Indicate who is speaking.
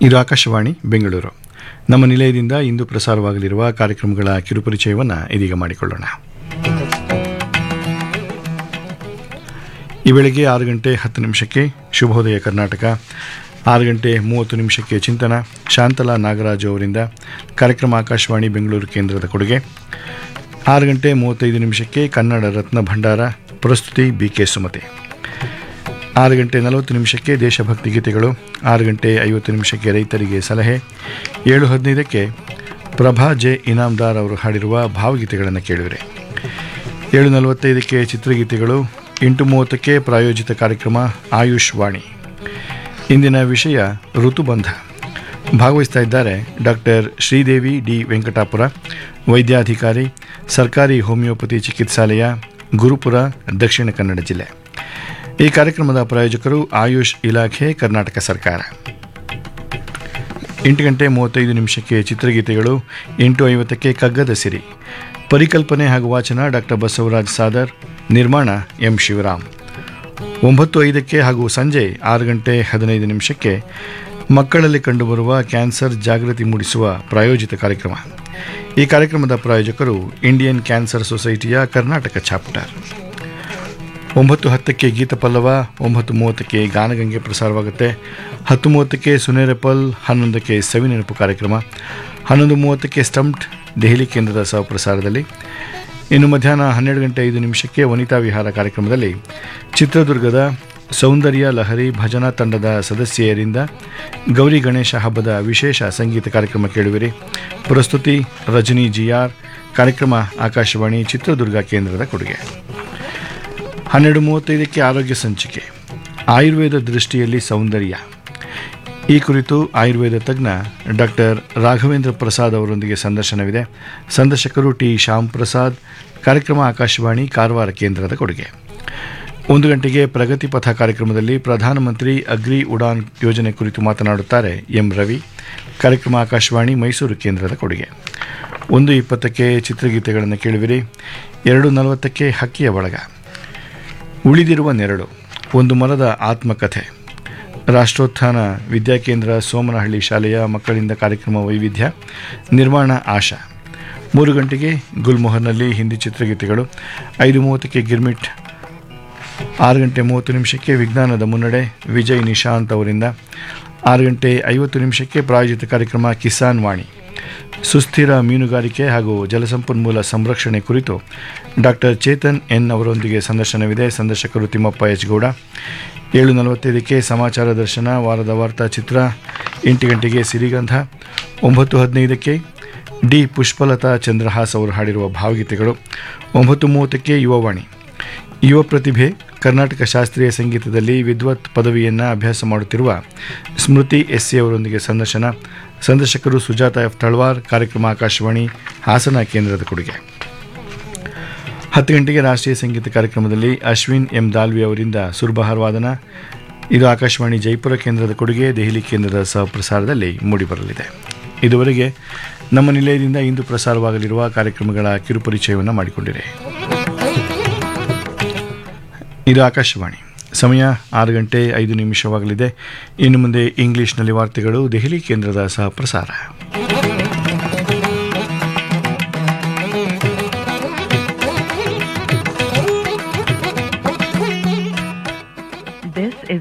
Speaker 1: ಇದು ಆಕಾಶವಾಣಿ ಬೆಂಗಳೂರು ನಮ್ಮ ನಿಲಯದಿಂದ ಇಂದು ಪ್ರಸಾರವಾಗಲಿರುವ ಕಾರ್ಯಕ್ರಮಗಳ ಕಿರುಪರಿಚಯವನ್ನು ಇದೀಗ ಮಾಡಿಕೊಳ್ಳೋಣ ಈ ಬೆಳಗ್ಗೆ ಆರು ಗಂಟೆ ಹತ್ತು ನಿಮಿಷಕ್ಕೆ ಶುಭೋದಯ ಕರ್ನಾಟಕ ಆರು ಗಂಟೆ ಮೂವತ್ತು ನಿಮಿಷಕ್ಕೆ ಚಿಂತನ ಶಾಂತಲಾ ನಾಗರಾಜು ಅವರಿಂದ ಕಾರ್ಯಕ್ರಮ ಆಕಾಶವಾಣಿ ಬೆಂಗಳೂರು ಕೇಂದ್ರದ ಕೊಡುಗೆ ಆರು ಗಂಟೆ ಮೂವತ್ತೈದು ನಿಮಿಷಕ್ಕೆ ಕನ್ನಡ ರತ್ನ ಭಂಡಾರ ಪ್ರಸ್ತುತಿ ಬಿ ಕೆ ಸುಮತಿ ಆರು ಗಂಟೆ ನಲವತ್ತು ನಿಮಿಷಕ್ಕೆ ದೇಶಭಕ್ತಿ ಗೀತೆಗಳು ಆರು ಗಂಟೆ ಐವತ್ತು ನಿಮಿಷಕ್ಕೆ ರೈತರಿಗೆ ಸಲಹೆ ಏಳು ಹದಿನೈದಕ್ಕೆ ಪ್ರಭಾ ಜೆ ಇನಾಮ್ದಾರ್ ಅವರು ಹಾಡಿರುವ ಭಾವಗೀತೆಗಳನ್ನು ಕೇಳಿದರೆ ಏಳು ನಲವತ್ತೈದಕ್ಕೆ ಚಿತ್ರಗೀತೆಗಳು ಎಂಟು ಮೂವತ್ತಕ್ಕೆ ಪ್ರಾಯೋಜಿತ ಕಾರ್ಯಕ್ರಮ ಆಯುಷ್ ವಾಣಿ ಇಂದಿನ ವಿಷಯ ಋತುಬಂಧ ಭಾಗವಹಿಸ್ತಾ ಇದ್ದಾರೆ ಡಾಕ್ಟರ್ ಶ್ರೀದೇವಿ ಡಿ ವೆಂಕಟಾಪುರ ವೈದ್ಯಾಧಿಕಾರಿ ಸರ್ಕಾರಿ ಹೋಮಿಯೋಪತಿ ಚಿಕಿತ್ಸಾಲಯ ಗುರುಪುರ ದಕ್ಷಿಣ ಕನ್ನಡ ಜಿಲ್ಲೆ ಈ ಕಾರ್ಯಕ್ರಮದ ಪ್ರಾಯೋಜಕರು ಆಯುಷ್ ಇಲಾಖೆ ಕರ್ನಾಟಕ ಸರ್ಕಾರ ಎಂಟು ಗಂಟೆ ಮೂವತ್ತೈದು ನಿಮಿಷಕ್ಕೆ ಚಿತ್ರಗೀತೆಗಳು ಎಂಟು ಐವತ್ತಕ್ಕೆ ಕಗ್ಗದ ಸಿರಿ ಪರಿಕಲ್ಪನೆ ಹಾಗೂ ವಾಚನ ಡಾಕ್ಟರ್ ಬಸವರಾಜ್ ಸಾದರ್ ನಿರ್ಮಾಣ ಎಂ ಶಿವರಾಮ್ ಒಂಬತ್ತು ಐದಕ್ಕೆ ಹಾಗೂ ಸಂಜೆ ಆರು ಗಂಟೆ ಹದಿನೈದು ನಿಮಿಷಕ್ಕೆ ಮಕ್ಕಳಲ್ಲಿ ಕಂಡುಬರುವ ಕ್ಯಾನ್ಸರ್ ಜಾಗೃತಿ ಮೂಡಿಸುವ ಪ್ರಾಯೋಜಿತ ಕಾರ್ಯಕ್ರಮ ಈ ಕಾರ್ಯಕ್ರಮದ ಪ್ರಾಯೋಜಕರು ಇಂಡಿಯನ್ ಕ್ಯಾನ್ಸರ್ ಸೊಸೈಟಿಯ ಕರ್ನಾಟಕ ಚಾಪ್ಟರ್ ಒಂಬತ್ತು ಹತ್ತಕ್ಕೆ ಗೀತ ಪಲ್ಲವ ಒಂಬತ್ತು ಮೂವತ್ತಕ್ಕೆ ಗಾನಗಂಗೆ ಪ್ರಸಾರವಾಗುತ್ತೆ ಹತ್ತು ಮೂವತ್ತಕ್ಕೆ ಸುನೇರಪಲ್ ಹನ್ನೊಂದಕ್ಕೆ ಸವಿನೆನಪು ಕಾರ್ಯಕ್ರಮ ಹನ್ನೊಂದು ಮೂವತ್ತಕ್ಕೆ ಸ್ಟಂಪ್ಡ್ ದೆಹಲಿ ಕೇಂದ್ರದ ಸಹಪ್ರಸಾರದಲ್ಲಿ ಇನ್ನು ಮಧ್ಯಾಹ್ನ ಹನ್ನೆರಡು ಗಂಟೆ ಐದು ನಿಮಿಷಕ್ಕೆ ವನಿತಾ ವಿಹಾರ ಕಾರ್ಯಕ್ರಮದಲ್ಲಿ ಚಿತ್ರದುರ್ಗದ ಸೌಂದರ್ಯ ಲಹರಿ ಭಜನಾ ತಂಡದ ಸದಸ್ಯೆಯರಿಂದ ಗೌರಿ ಗಣೇಶ ಹಬ್ಬದ ವಿಶೇಷ ಸಂಗೀತ ಕಾರ್ಯಕ್ರಮ ಕೇಳುವಿರಿ ಪ್ರಸ್ತುತಿ ರಜನಿ ಜಿಆರ್ ಕಾರ್ಯಕ್ರಮ ಆಕಾಶವಾಣಿ ಚಿತ್ರದುರ್ಗ ಕೇಂದ್ರದ ಕೊಡುಗೆ ಹನ್ನೆರಡು ಮೂವತ್ತೈದಕ್ಕೆ ಆರೋಗ್ಯ ಸಂಚಿಕೆ ಆಯುರ್ವೇದ ದೃಷ್ಟಿಯಲ್ಲಿ ಸೌಂದರ್ಯ ಈ ಕುರಿತು ಆಯುರ್ವೇದ ತಜ್ಞ ಡಾಕ್ಟರ್ ರಾಘವೇಂದ್ರ ಪ್ರಸಾದ್ ಅವರೊಂದಿಗೆ ಸಂದರ್ಶನವಿದೆ ಸಂದರ್ಶಕರು ಟಿ ಶ್ಯಾಮ್ ಪ್ರಸಾದ್ ಕಾರ್ಯಕ್ರಮ ಆಕಾಶವಾಣಿ ಕಾರವಾರ ಕೇಂದ್ರದ ಕೊಡುಗೆ ಒಂದು ಗಂಟೆಗೆ ಪ್ರಗತಿ ಪಥ ಕಾರ್ಯಕ್ರಮದಲ್ಲಿ ಪ್ರಧಾನಮಂತ್ರಿ ಅಗ್ರಿ ಉಡಾನ್ ಯೋಜನೆ ಕುರಿತು ಮಾತನಾಡುತ್ತಾರೆ ಎಂ ರವಿ ಕಾರ್ಯಕ್ರಮ ಆಕಾಶವಾಣಿ ಮೈಸೂರು ಕೇಂದ್ರದ ಕೊಡುಗೆ ಒಂದು ಇಪ್ಪತ್ತಕ್ಕೆ ಚಿತ್ರಗೀತೆಗಳನ್ನು ಕೇಳುವಿರಿ ಎರಡು ನಲವತ್ತಕ್ಕೆ ಹಕ್ಕಿಯ ಬಳಗ ಉಳಿದಿರುವ ನೆರಳು ಒಂದು ಮರದ ಆತ್ಮಕಥೆ ರಾಷ್ಟ್ರೋತ್ಥಾನ ವಿದ್ಯಾಕೇಂದ್ರ ಸೋಮನಹಳ್ಳಿ ಶಾಲೆಯ ಮಕ್ಕಳಿಂದ ಕಾರ್ಯಕ್ರಮ ವೈವಿಧ್ಯ ನಿರ್ಮಾಣ ಆಶಾ ಮೂರು ಗಂಟೆಗೆ ಗುಲ್ಮೋಹರ್ನಲ್ಲಿ ಹಿಂದಿ ಚಿತ್ರಗೀತೆಗಳು ಐದು ಮೂವತ್ತಕ್ಕೆ ಗಿರ್ಮಿಟ್ ಆರು ಗಂಟೆ ಮೂವತ್ತು ನಿಮಿಷಕ್ಕೆ ವಿಜ್ಞಾನದ ಮುನ್ನಡೆ ವಿಜಯ್ ನಿಶಾಂತ್ ಅವರಿಂದ ಆರು ಗಂಟೆ ಐವತ್ತು ನಿಮಿಷಕ್ಕೆ ಪ್ರಾಯೋಜಿತ ಕಾರ್ಯಕ್ರಮ ಕಿಸಾನ್ ವಾಣಿ ಸುಸ್ಥಿರ ಮೀನುಗಾರಿಕೆ ಹಾಗೂ ಜಲಸಂಪನ್ಮೂಲ ಸಂರಕ್ಷಣೆ ಕುರಿತು ಡಾಕ್ಟರ್ ಚೇತನ್ ಎನ್ ಅವರೊಂದಿಗೆ ಸಂದರ್ಶನವಿದೆ ಸಂದರ್ಶಕರು ತಿಮ್ಮಪ್ಪ ಎಚ್ ಗೌಡ ಏಳು ನಲವತ್ತೈದಕ್ಕೆ ಸಮಾಚಾರ ದರ್ಶನ ವಾರದ ವಾರ್ತಾ ಚಿತ್ರ ಎಂಟು ಗಂಟೆಗೆ ಸಿರಿಗಂಧ ಒಂಬತ್ತು ಹದಿನೈದಕ್ಕೆ ಡಿ ಪುಷ್ಪಲತಾ ಚಂದ್ರಹಾಸ್ ಅವರು ಹಾಡಿರುವ ಭಾವಗೀತೆಗಳು ಒಂಬತ್ತು ಮೂವತ್ತಕ್ಕೆ ಯುವವಾಣಿ ಯುವ ಪ್ರತಿಭೆ ಕರ್ನಾಟಕ ಶಾಸ್ತ್ರೀಯ ಸಂಗೀತದಲ್ಲಿ ವಿದ್ವತ್ ಪದವಿಯನ್ನು ಅಭ್ಯಾಸ ಮಾಡುತ್ತಿರುವ ಸ್ಮೃತಿ ಎಸ್ ಸಿ ಅವರೊಂದಿಗೆ ಸಂದರ್ಶನ ಸಂದರ್ಶಕರು ಸುಜಾತ ಎಫ್ ತಳ್ವಾರ್ ಕಾರ್ಯಕ್ರಮ ಆಕಾಶವಾಣಿ ಹಾಸನ ಕೇಂದ್ರದ ಕೊಡುಗೆ ಹತ್ತು ಗಂಟೆಗೆ ರಾಷ್ಟ್ರೀಯ ಸಂಗೀತ ಕಾರ್ಯಕ್ರಮದಲ್ಲಿ ಅಶ್ವಿನ್ ಎಂ ದಾಲ್ವಿ ಅವರಿಂದ ಸುರ್ಬಹಾರ್ ವಾದನ ಇದು ಆಕಾಶವಾಣಿ ಜೈಪುರ ಕೇಂದ್ರದ ಕೊಡುಗೆ ದೆಹಲಿ ಕೇಂದ್ರದ ಸಹಪ್ರಸಾರದಲ್ಲಿ ಮೂಡಿಬರಲಿದೆ ಇದುವರೆಗೆ ನಮ್ಮ ನಿಲಯದಿಂದ ಇಂದು ಪ್ರಸಾರವಾಗಲಿರುವ ಕಾರ್ಯಕ್ರಮಗಳ ಕಿರುಪರಿಚಯವನ್ನು ಮಾಡಿಕೊಂಡಿದೆ ಇದು ಆಕಾಶವಾಣಿ ಸಮಯ ಆರು ಗಂಟೆ ಐದು ನಿಮಿಷವಾಗಲಿದೆ ಇನ್ನು ಮುಂದೆ ಇಂಗ್ಲಿಷ್ನಲ್ಲಿ ವಾರ್ತೆಗಳು ದೆಹಲಿ ಕೇಂದ್ರದ ಸಹ ಪ್ರಸಾರ